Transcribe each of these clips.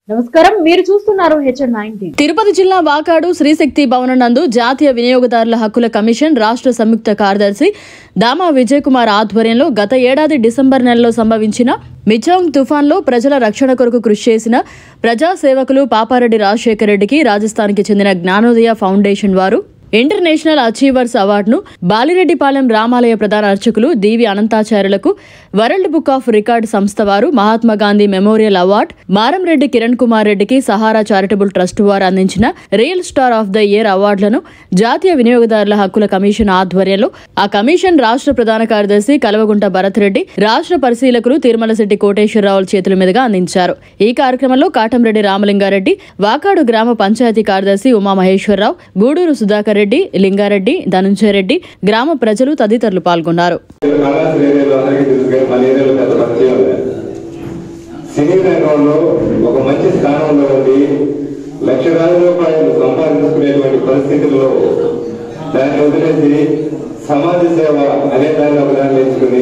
నమస్కారం మీరు చూస్తున్నారు హెచ్ఎన్ నైన్టీ తిరుపతి జిల్లా వాకాడు శ్రీశక్తి భవనం నందు జాతీయ వినియోగదారుల హక్కుల కమిషన్ రాష్ట్ర సంయుక్త కార్యదర్శి దామా విజయ్ కుమార్ ఆధ్వర్యంలో గత ఏడాది డిసెంబర్ నెలలో సంభవించిన మిచాంగ్ తుఫాన్లో ప్రజల రక్షణ కొరకు కృషి చేసిన ప్రజా సేవకులు పాపారెడ్డి రాజశేఖర రెడ్డికి రాజస్థాన్కి చెందిన జ్ఞానోదయ ఫౌండేషన్ వారు ఇంటర్నేషనల్ అచీవర్స్ అవార్డును బాలిరెడ్డిపాలెం రామాలయ ప్రధాన అర్చకులు దీవి అనంతాచార్యులకు వరల్డ్ బుక్ ఆఫ్ రికార్డ్ సంస్థ వారు మహాత్మా గాంధీ మెమోరియల్ అవార్డు మారంరెడ్డి కిరణ్ కుమార్ రెడ్డికి సహారా చారిటబుల్ ట్రస్ట్ వారు అందించిన real star of the year అవార్డులను జాతీయ వినియోగదారుల హక్కుల కమిషన్ ఆధ్వర్యంలో ఆ కమిషన్ రాష్ట్ర ప్రధాన కార్యదర్శి కలవగుంట భరత్ రెడ్డి రాష్ట్ర పరిశీలకులు తిరుమలశెట్టి కోటేశ్వరరావుల చేతుల మీదుగా అందించారు ఈ కార్యక్రమంలో కాటంరెడ్డి రామలింగారెడ్డి వాకాడు గ్రామ పంచాయతీ కార్యదర్శి ఉమామహేశ్వరరావు గూడూరు సుధాకర్ రెడ్డి లింగారెడ్డి ధనుంజయ రెడ్డి గ్రామ ప్రజలు తదితరులు పాల్గొన్నారు కళాశాల ఏరియాలో అందరికీ తెలుసు కానీ మన ఏరియాలో పెద్ద పరిచయం లేదు సినీ రంగంలో ఒక మంచి స్థానంలో ఉండి లక్షలాది రూపాయలు సంపాదించుకునేటువంటి పరిస్థితుల్లో దాన్ని వదిలేసి సమాజ సేవ అనే దాన్ని ఒక దాన్ని ఎంచుకుని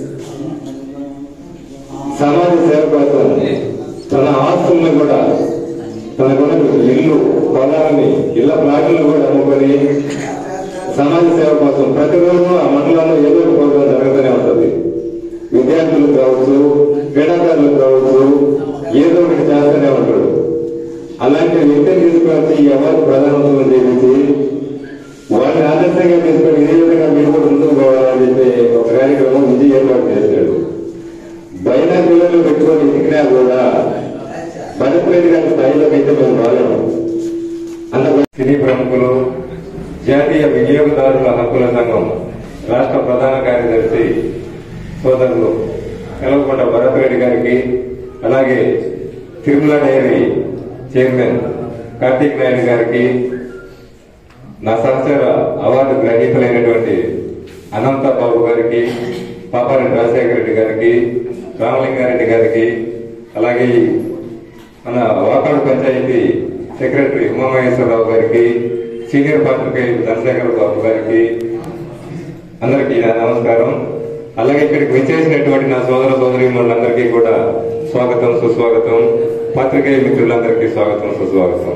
సమాజ సేవ కోసం తన ఆస్తుల్ని కూడా తనకున్న ఇల్లు పొలాలని ఇళ్ల ప్లాట్లను కూడా అమ్ముకొని సమాజ సేవ కోసం ప్రతిరోజు ఆ మండలంలో ఏదో ఒక ప్రోగ్రాం జరుగుతూనే ఉంటుంది విద్యార్థులు కావచ్చు క్రీడాకారులు కావచ్చు ఏదో ఒకటి చేస్తూనే ఉంటాడు అలాంటి వ్యక్తిని తీసుకొని ఈ అవార్డు ప్రధానోత్సవం చేయించి వాడిని ఆదర్శంగా తీసుకొని ఇదే విధంగా మీరు కూడా ముందుకు పోవాలని చెప్పి ఒక కార్యక్రమం విజయ్ ఏర్పాటు చేశాడు బైనాకులను పెట్టుకొని ఎదిగినా కూడా భరత్రెడ్డి గారి స్థాయిలోకి అయితే మేము రాలేము అంత సినీ ప్రముఖులు జాతీయ వినియోగదారుల హక్కుల సంఘం రాష్ట్ర ప్రధాన కార్యదర్శి సోదరులు కలవకొండ భరతరెడ్డి గారికి అలాగే తిరుమల డైరీ చైర్మన్ కార్తీక్ నాయుడు గారికి నా సహచర అవార్డు గ్రహీతలైనటువంటి అనంత బాబు గారికి పాపారెడ్డి రాజశేఖర రెడ్డి గారికి రామలింగారెడ్డి గారికి అలాగే మన వాకాడు పంచాయతీ సెక్రటరీ ఉమామహేశ్వరరావు గారికి సీనియర్ పాత్రికేయులు చంద్రశేఖర బాబు గారికి అందరికీ నా నమస్కారం అలాగే ఇక్కడికి విచ్చేసినటువంటి నా సోదర సోదరీమణులందరికీ కూడా స్వాగతం సుస్వాగతం పాత్రికేయ మిత్రులందరికీ స్వాగతం సుస్వాగతం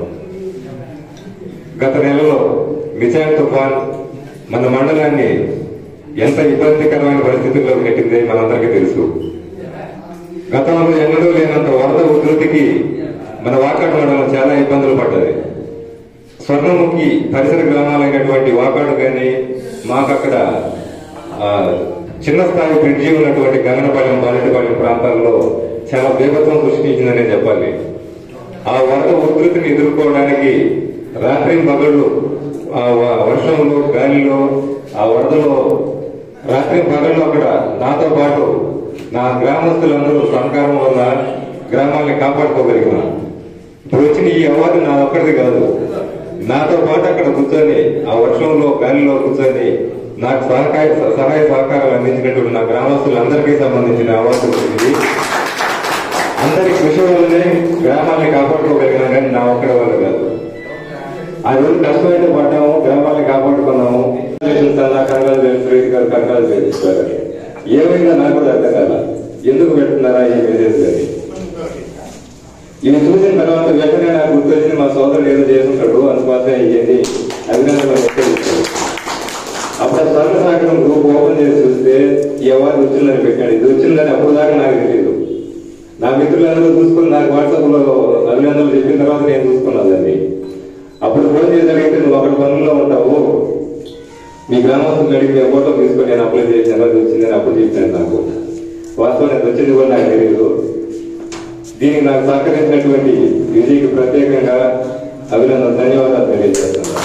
గత నెలలో మిచాన్ తుఫాన్ మన మండలాన్ని ఎంత ఇబ్బందికరమైన పరిస్థితుల్లో నెట్టింది మనందరికీ తెలుసు గతంలో ఎన్నడూ లేనంత వరద ఉధృతికి మన వాకాడు మండలం చాలా ఇబ్బందులు పడ్డది స్వర్ణముఖి పరిసర గ్రామాలైనటువంటి వాకాడు కానీ మాకు అక్కడ ఆ, చిన్న స్థాయి బ్రిడ్జి ఉన్నటువంటి గంగనపాలెం బాలెటిపాలెం ప్రాంతాల్లో చాలా బీభత్సం సృష్టించిందనే చెప్పాలి ఆ వరద ఉధృతిని ఎదుర్కోవడానికి రాత్రి పగళ్ళు ఆ వ- వర్షంలో గాలిలో ఆ వరదలో రాత్రి పగళ్ళు అక్కడ నాతో పాటు నా గ్రామస్తులందరూ సహకారం వల్ల గ్రామాల్ని కాపాడుకోగలిగినా ఇప్పుడు వచ్చిన ఈ అవార్డు నా ఒక్కడిది కాదు నాతో పాటు అక్కడ కూర్చొని ఆ వర్షంలో గాలిలో కూర్చొని నాకు సహకాయ సహాయ సహకారాలు అందించినటువంటి నా గ్రామస్తులందరికీ సంబంధించిన అవార్డు ఇది అందరి కృషి వల్లనే గ్రామాన్ని కాపాడుకోగలిగినా కానీ నా ఒక్కడి వల్ల కాదు ఆ రోజు కష్టమైతే పడ్డాము గ్రామాన్ని కాపాడుకున్నాము కనకాలు తెలుసు గారు కనకాలు తెలుస్తారు ఏమైందో నాకు కూడా అర్థం కాల ఎందుకు పెడుతున్నారా ఈ మెసేజ్ అని ఇవి చూసిన తర్వాత వెంటనే నాకు గుర్తొచ్చింది మా సోదరుడు ఏదో చేసుకుంటాడు అందుకోసం ఇవన్నీ అభినందనలు వ్యక్తపరుస్తాడు. అప్పుడు ఆ స్వర్ణ సాగరం గ్రూప్ ఓపెన్ చేసి చూస్తే ఈ అవార్డు వచ్చిందని పెట్టాడు ఇది వచ్చిందని అప్పుడు దాకా నాకు తెలియదు నా మిత్రులందరూ చూసుకుని నాకు వాట్సాప్ లో అభినందనలు చెప్పిన తర్వాత నేను చూసుకున్నాను దాన్ని అప్పుడు ఫోన్ చేసి అడిగితే నువ్వు అక్కడ పనుల్లో ఉంటావు మీ గ్రామస్తులు అడిగి మీ ఫోటో తీసుకొని నేను అప్లై చేశాను అది వచ్చిందని అప్పుడు చెప్పాను నాకు వాస్తవం అది వచ్చింది కూడా నాకు తెలియదు దీనికి నాకు సహకరించినటువంటి విజయ్కి ప్రత్యేకంగా అభినందన ధన్యవాదాలు తెలియజేస్తున్నాను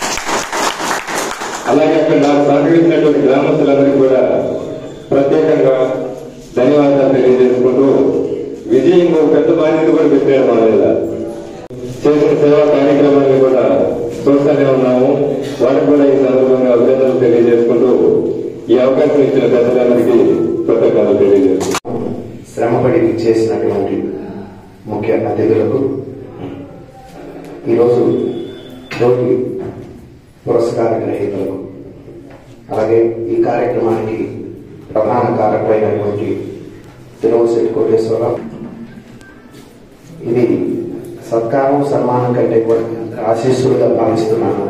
అలాగే అక్కడ నాకు సహకరించినటువంటి గ్రామస్తులందరికీ కూడా ప్రత్యేకంగా ధన్యవాదాలు తెలియజేసుకుంటూ విజయ్ ఇంకో పెద్ద బాధ్యత కూడా పెట్టాడు మా మీద చేసిన సేవా కార్యక్రమాన్ని కూడా చూస్తూనే ఉన్నాము వారికి కూడా ఈ సందర్భంగా అభినందనలు తెలియజేసుకుంటూ ఈ అవకాశం ఇచ్చిన పెద్దలందరికీ కృతజ్ఞతలు తెలియజేస్తున్నాను శ్రమపడి చేసినటువంటి ముఖ్య అతిథులకు ఈరోజు జ్యోతి పురస్కార గ్రహీతలకు అలాగే ఈ కార్యక్రమానికి ప్రధాన కారకులైనటువంటి తిరుమల శెట్టి కోటేశ్వరరావు ఇది సత్కారం సన్మానం కంటే కూడా ఆశీస్సులుగా భావిస్తున్నాను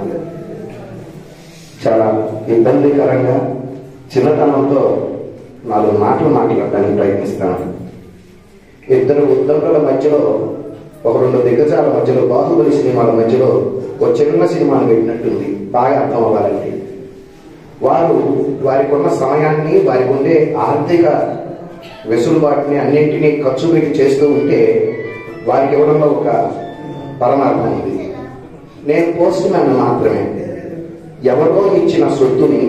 చాలా ఇబ్బందికరంగా చిన్నతనంతో నాలుగు మాటలు మాట్లాడడానికి ప్రయత్నిస్తాను ఇద్దరు ఉద్దండుల మధ్యలో ఒక రెండు దిగ్గజాల మధ్యలో బాహుబలి సినిమాల మధ్యలో ఒక చిన్న సినిమాను పెట్టినట్టుంది బాగా అర్థం అవ్వాలంటే వారు వారికి ఉన్న సమయాన్ని వారికి ఉండే ఆర్థిక వెసులుబాటుని అన్నింటినీ ఖర్చు పెట్టి చేస్తూ ఉంటే వారికి ఇవ్వడంలో ఒక పరమార్థం ఉంది నేను పోస్ట్ మ్యాన్ మాత్రమే ఎవరో ఇచ్చిన సొత్తుని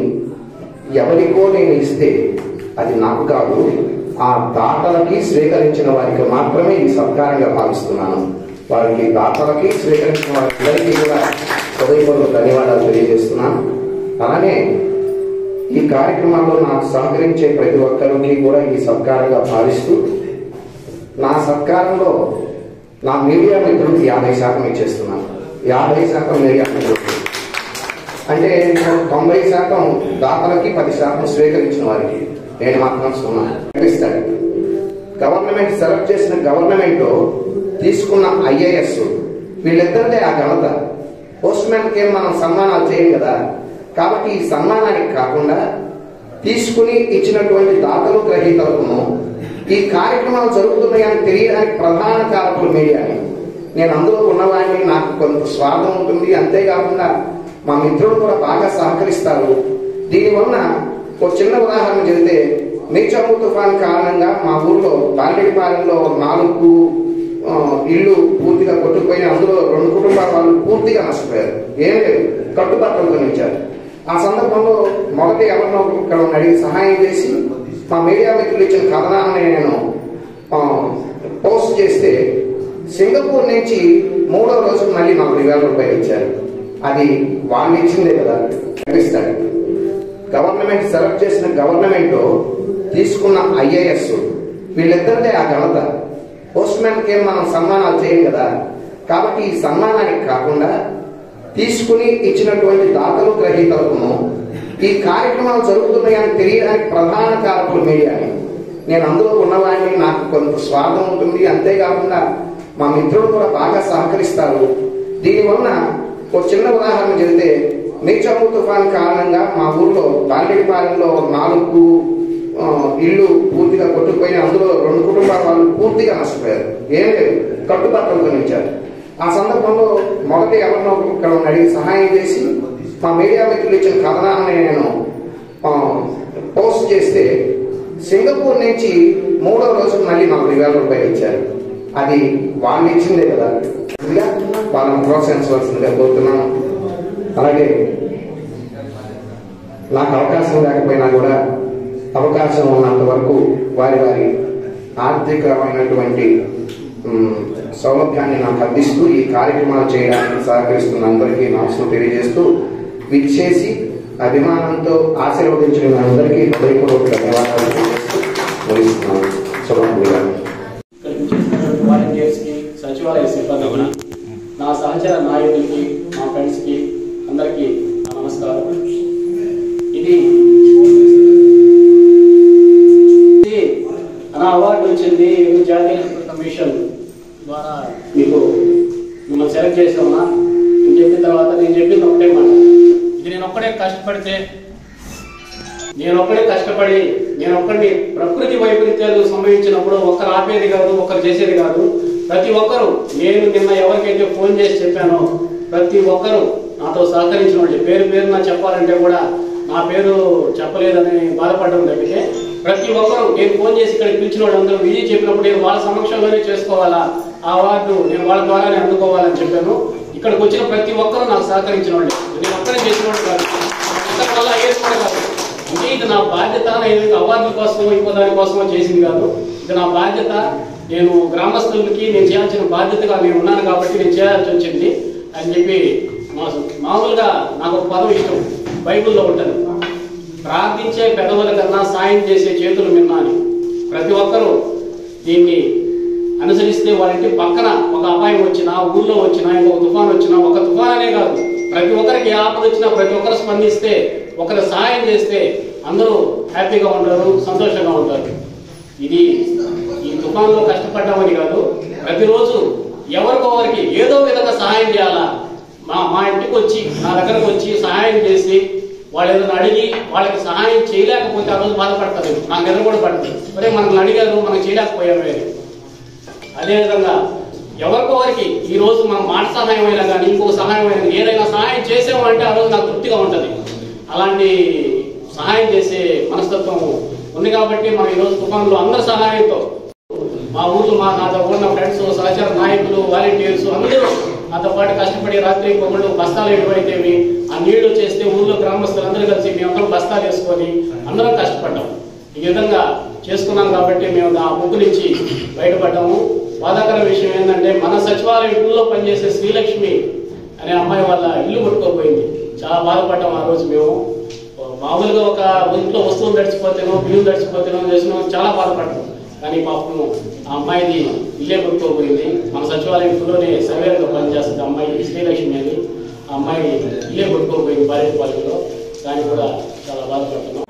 ఎవరికో నేను ఇస్తే అది నాకు కాదు ఆ దాతలకి స్వీకరించిన వారికి మాత్రమే ఈ సత్కారంగా భావిస్తున్నాను వారికి దాతలకి స్వీకరించిన వారందరికీ కూడా హృదయపూర్వక ధన్యవాదాలు తెలియజేస్తున్నాను అలానే ఈ కార్యక్రమాల్లో నాకు సహకరించే ప్రతి ఒక్కరికి కూడా ఈ సత్కారంగా భావిస్తూ నా సత్కారంలో నా మీడియా మిత్రులకి యాభై శాతం ఇచ్చేస్తున్నాను యాభై శాతం మీడియా మిత్రులకి అంటే తొంభై శాతం దాతలకి పది శాతం స్వీకరించిన వారికి నేను మాత్రం సున్నా కనిపిస్తాడు గవర్నమెంట్ సెలెక్ట్ చేసిన గవర్నమెంట్ తీసుకున్న ఐఏఎస్ వీళ్ళిద్దరిదే ఆ ఘనత పోస్ట్ మ్యాన్కి ఏం మనం సన్మానాలు చేయం కదా కాబట్టి ఈ సన్మానానికి కాకుండా తీసుకుని ఇచ్చినటువంటి దాతలు గ్రహీతలకును ఈ కార్యక్రమాలు జరుగుతున్నాయని తెలియడానికి ప్రధాన కారకులు మీడియాని నేను అందులో ఉన్నవాడిని నాకు కొంత స్వార్థం ఉంటుంది అంతేకాకుండా మా మిత్రులు కూడా బాగా సహకరిస్తారు దీనివల్ల ఒక చిన్న ఉదాహరణ చెబితే నీచము తుఫాన్ కారణంగా మా ఊర్లో బాలిడిపాలెంలో నాలుగు ఆ, ఇల్లు పూర్తిగా కొట్టుకుపోయి అందులో రెండు కుటుంబాల వాళ్ళు పూర్తిగా నష్టపోయారు ఏం లేదు కట్టుబాట్లతో నిలిచారు ఆ సందర్భంలో మొదటి ఎవరినో ఇక్కడ అడిగి సహాయం చేసి మా మీడియా మిత్రులు ఇచ్చిన కథనాన్ని నేను ఆ, పోస్ట్ చేస్తే సింగపూర్ నుంచి మూడో రోజు మళ్ళీ నలభై వేల రూపాయలు ఇచ్చారు అది వాళ్ళు ఇచ్చిందే కదా కనిపిస్తాడు గవర్నమెంట్ సెలెక్ట్ చేసిన గవర్నమెంట్ తీసుకున్న ఐఏఎస్ వీళ్ళిద్దరిదే ఆ ఘనత పోస్ట్ మ్యాన్కి ఏం మనం సన్మానాలు చేయం కదా కాబట్టి ఈ సన్మానానికి కాకుండా తీసుకుని ఇచ్చినటువంటి దాతలు గ్రహీతలకును ఈ కార్యక్రమాలు జరుగుతున్నాయని తెలియడానికి ప్రధాన కారకులు మీడియాని నేను అందులో ఉన్నవాడిని నాకు కొంత స్వార్థం ఉంటుంది అంతేకాకుండా మా మిత్రులు కూడా బాగా సహకరిస్తారు దీనివల్ల ఒక చిన్న ఉదాహరణ చెబితే నీచము తుఫాన్ కారణంగా మా ఊర్లో బాలిడిపాలెంలో నాలుగు ఆ, ఇల్లు పూర్తిగా కొట్టుకుపోయి అందులో రెండు కుటుంబాల వాళ్ళు పూర్తిగా నష్టపోయారు ఏం లేదు కట్టుబాట్లతో నిలిచారు ఆ సందర్భంలో మొదటి ఎవరినో ఇక్కడ అడిగి సహాయం చేసి మా మీడియా మిత్రులు ఇచ్చిన కథనాన్ని నేను ఆ, పోస్ట్ చేస్తే సింగపూర్ నుంచి మూడో రోజు మళ్ళీ నలభై వేల రూపాయలు ఇచ్చారు అది వాళ్ళు ఇచ్చిందే కదా ఇలా వాళ్ళని ప్రోత్సహించవలసిందిగా కోరుతున్నాను అలాగే నాకు అవకాశం లేకపోయినా కూడా అవకాశం ఉన్నంత వరకు వారి వారి ఆర్థికమైనటువంటి మ్, సౌలభ్యాన్ని నాకు అందిస్తూ ఈ కార్యక్రమాలు చేయడానికి సహకరిస్తున్న అందరికీ నమస్కారం తెలియజేస్తూ విచ్చేసి అభిమానంతో ఆశీర్వదించిన మీ అందరికీ హృదయపూర్వక ధన్యవాదాలు తెలియజేస్తూ ముగిస్తున్నాను శుభం గారు ఇక్కడికి చేసినటువంటి వాలంటీర్స్కి సచివాలయ సిబ్బందికి నా సహచర నాయకులకి మా ఫ్రెండ్స్కి అందరికీ నా నమస్కారం ఇది ఇది నా అవార్డు వచ్చింది ఏదో జాతీయ కమిషన్ ద్వారా మీకు మిమ్మల్ని సెలెక్ట్ చేసామా నేను చెప్పిన తర్వాత నేను చెప్పింది ఒకటే మాట ఇది నేను ఒక్కడే కష్టపడితే నేను ఒక్కడే కష్టపడి నేను ఒక్కడిని ప్రకృతి వైపరీత్యాలు సంభవించినప్పుడు ఒక్కరు ఆపేది కాదు ఒక్కరు చేసేది కాదు ప్రతి ఒక్కరు నేను నిన్న ఎవరికైతే ఫోన్ చేసి చెప్పానో ప్రతి ఒక్కరు నాతో సహకరించిన వాళ్ళు పేరు పేరున చెప్పాలంటే కూడా నా పేరు చెప్పలేదని బాధపడడం తప్పితే ప్రతి ఒక్కరు నేను ఫోన్ చేసి ఇక్కడ పిలిచిన వాళ్ళందరూ విజయ్ చెప్పినప్పుడు నేను వాళ్ళ సమక్షంలోనే చేసుకోవాలా ఆ అవార్డు నేను వాళ్ళ ద్వారానే అందుకోవాలని చెప్పాను ఇక్కడికి వచ్చిన ప్రతి ఒక్కరూ నాకు సహకరించిన వాళ్ళు నేను ఒక్కడే చేసిన వాళ్ళు కాదు ఒక్కరి వల్ల అయ్యేది కూడా కాదు అంటే ఇది నా బాధ్యత నేను అవార్డుల కోసం ఇంకో దాని కోసమో చేసింది కాదు ఇది నా బాధ్యత నేను గ్రామస్తులకి నేను చేయాల్సిన బాధ్యతగా నేను ఉన్నాను కాబట్టి నేను చేయాల్సి వచ్చింది అని చెప్పి మా- మామూలుగా నాకు ఒక పదం ఇష్టం బైబిల్లో ఉంటుంది ప్రార్థించే పెదవుల కన్నా సాయం చేసే చేతులు మిన్నా అని ప్రతి ఒక్కరూ దీన్ని అనుసరిస్తే వాళ్ళ ఇంటి పక్కన ఒక అపాయం వచ్చినా ఊర్లో వచ్చినా ఇంకొక తుఫాన్ వచ్చినా ఒక తుఫాన్ అనే కాదు ప్రతి ఒక్కరికి ఏ ఆపద వచ్చినా ప్రతి ఒక్కరు స్పందిస్తే ఒకరు సహాయం చేస్తే అందరూ హ్యాపీగా ఉంటారు సంతోషంగా ఉంటారు ఇది ఈ తుఫాన్లో కష్టపడ్డామని కాదు ప్రతిరోజు ఎవరికొవరికి ఏదో విధంగా సహాయం చేయాలా మా మా ఇంటికి వచ్చి నా దగ్గరకు వచ్చి సహాయం చేసి వాళ్ళు ఏదైనా అడిగి వాళ్ళకి సహాయం చేయలేకపోతే ఆ రోజు బాధపడతారు నాకు ఎదురు కూడా పడుతుంది అరే మనల్ని అడిగారు మనం చేయలేకపోయాము అని. అదేవిధంగా ఎవరికొవరికి ఈ రోజు మనం మాట సహాయం అయినా కానీ ఇంకొక సహాయం అయినా కానీ ఏదైనా సహాయం చేసామంటే ఆ రోజు నాకు తృప్తిగా ఉంటుంది అలాంటి సహాయం చేసే మనస్తత్వం ఉంది కాబట్టి మనం ఈ రోజు తుఫాన్లో అందరి సహాయంతో మా ఊర్లో మా నాతో ఉన్న ఫ్రెండ్స్ సహచర నాయకులు వాలంటీర్స్ అందరూ నాతో పాటు కష్టపడి రాత్రి పొగళ్ళు బస్తాలు ఎటువైతేవి ఆ నీళ్లు చేస్తే ఊర్లో గ్రామస్తులందరూ కలిసి మేమందరం బస్తాలు వేసుకొని అందరం కష్టపడ్డాం ఈ విధంగా చేసుకున్నాం కాబట్టి మేము ఆ ముగ్గు నుంచి బయటపడ్డాము బాధాకర విషయం ఏంటంటే మన సచివాలయం టూలో పనిచేసే శ్రీలక్ష్మి అనే అమ్మాయి వాళ్ళ ఇల్లు కొట్టుకోపోయింది చాలా బాధపడ్డాం ఆ రోజు మేము మామూలుగా ఒక ఇంట్లో వస్తువులు తడిచిపోతేనో బిల్లులు తడిచిపోతేనో చేసినో చాలా బాధపడ్డాం కానీ పాపం ఆ అమ్మాయిది ఇల్లే కొట్టుకోపోయింది మన సచివాలయం టూలోనే సర్వేగా పనిచేస్తుంది ఆ అమ్మాయి శ్రీలక్ష్మి అని ఆ అమ్మాయి ఇల్లే కొట్టుకోపోయింది బాలేపాలెంలో దానికి కూడా చాలా బాధపడుతున్నాం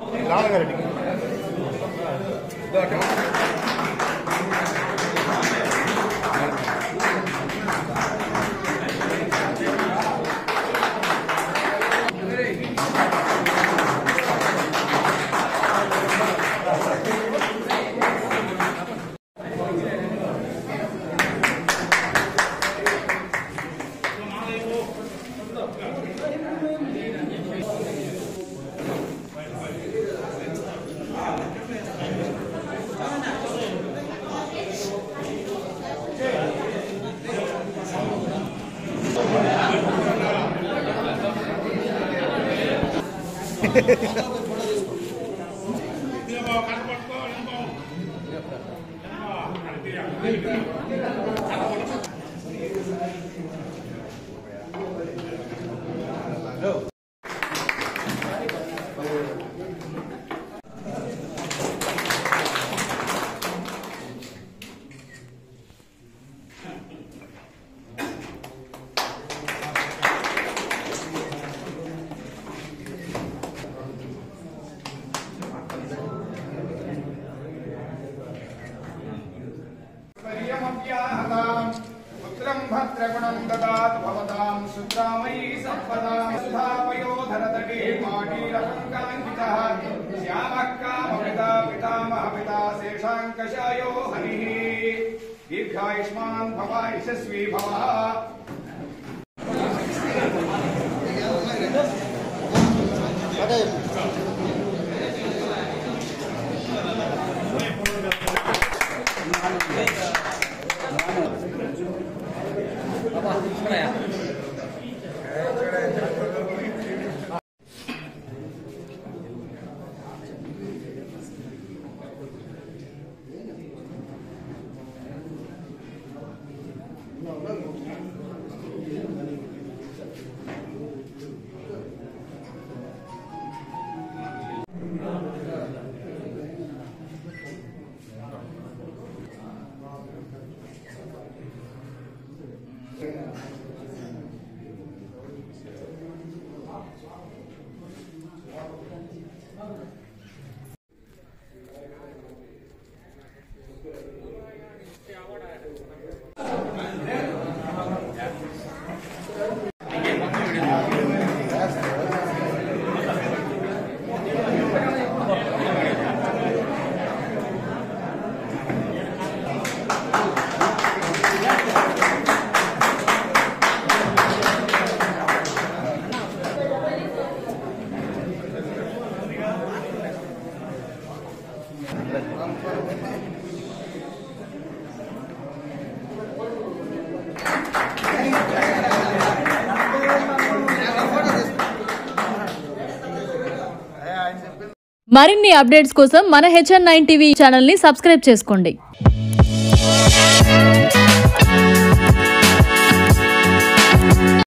पर्यमव्याहताम् पुत्रं भद्रगुणं ददातु भवतां सुत्रामयी सम्पदा सुधापयोधरतटे माटीरपङ्काङ्कितः श्यामः कामपिता पितामहपिता शेषाङ्कशायो हनिः दीर्घायुष्मान् भव यशस्वी भवः మరిన్ని అప్డేట్స్ కోసం మన హెచ్ఎన్ నైన్ టీవీ ఛానల్ని సబ్స్క్రైబ్ చేసుకోండి